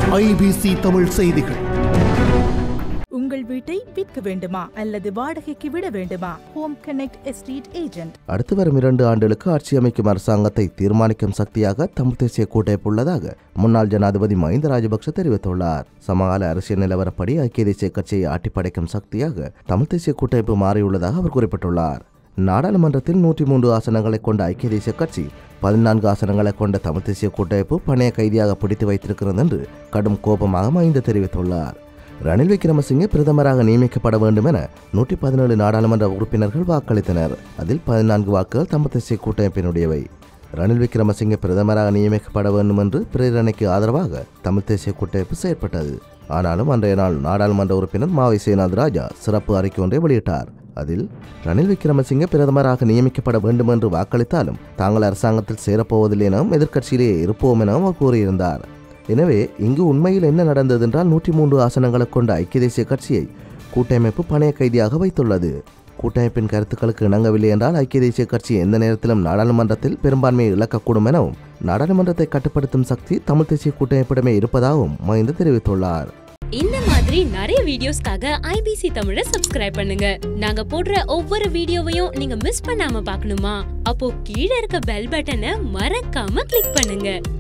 IBC Tamil செய்திகள் உங்கள் வீட்டை விற்க வேண்டுமா அல்லது வாடகைக்கு விட வேண்டுமா ஹோம் கனெக்ட் எஸ்டேட் ஏஜென்ட் அடுத்து வரும் இரண்டு ஆண்டுகளுக்கு ஆட்சி அமைக்கும் அரசாங்கத்தை தீர்மானிக்கும் சக்தியாக தமிழ் தேசிய கூட்டமைப்பு உள்ளதாக முன்னாள் ஜனாதிபதி மஹிந்த ராஜபக்ஷ தெரிவித்துள்ளார் சமகால அரசியல் நிலவரப்படி ஐக்கிய தேசிய கட்சியை ஆட்டிப்படைக்கும் சக்தியாக தமிழ் தேசிய கூட்டமைப்பு மாறியுள்ளதாக அவர் குறிப்பிட்டுள்ளார் நாடாளுமன்றத்தில் நூற்றி மூன்று ஆசனங்களை கொண்ட ஐக்கிய தேசிய கட்சி பதினான்கு ஆசனங்களை கொண்ட தமிழ் தேசிய கூட்டமைப்பு பணைய கைதியாக பிடித்து வைத்திருக்கிறது என்று கடும் கோபமாக மஹிந்த தெரிவித்துள்ளார் ரணில் விக்ரமசிங்கே பிரதமராக நியமிக்கப்பட வேண்டும் என நூற்றி பதினேழு நாடாளுமன்ற உறுப்பினர்கள் வாக்களித்தனர் அதில் பதினான்கு வாக்குகள் தமிழ் தேசிய கூட்டமைப்பினுடையவை ரணில் விக்ரமசிங்கே பிரதமராக நியமிக்கப்பட வேண்டும் என்று பிரேரணைக்கு ஆதரவாக தமிழ் தேசிய கூட்டமைப்பு செயற்பட்டது ஆனாலும் அன்றைய நாள் நாடாளுமன்ற உறுப்பினர் மாவை சேனாத் ராஜா சிறப்பு அறிக்கை ஒன்றை வெளியிட்டார் அதில் ரணில் விக்ரமசிங்கே பிரதமராக நியமிக்கப்பட வேண்டும் என்று வாக்களித்தாலும் தாங்கள் அரசாங்கத்தில் சேரப்போவதில்லை எனவும் எதிர்க்கட்சியிலேயே இருப்போம் எனவும் அவர் கூறியிருந்தார் எனவே இங்கு உண்மையில் என்ன நடந்தது என்றால் நூற்றி மூன்று ஆசனங்களை கொண்ட ஐக்கிய தேசிய கட்சியை கூட்டமைப்பு பணைய கைதியாக வைத்துள்ளது கூட்டமைப்பின் கருத்துக்களுக்கு இணங்கவில்லை என்றால் ஐக்கிய தேசிய கட்சி எந்த நேரத்திலும் நாடாளுமன்றத்தில் பெரும்பான்மையை இழக்கக்கூடும் எனவும் நாடாளுமன்றத்தை கட்டுப்படுத்தும் சக்தி தமிழ் தேசிய கூட்டமைப்பிடமே இருப்பதாகவும் மஹிந்த தெரிவித்துள்ளார் இந்த மாதிரி நிறைய வீடியோஸ்க்காக ஐபிசி தமிழை சப்ஸ்கிரைப் பண்ணுங்க நாங்க போடுற ஒவ்வொரு வீடியோவையும் நீங்க மிஸ் பண்ணாம பார்க்கணுமா அப்போ கீழே இருக்க பெல் பட்டனை மறக்காம கிளிக் பண்ணுங்க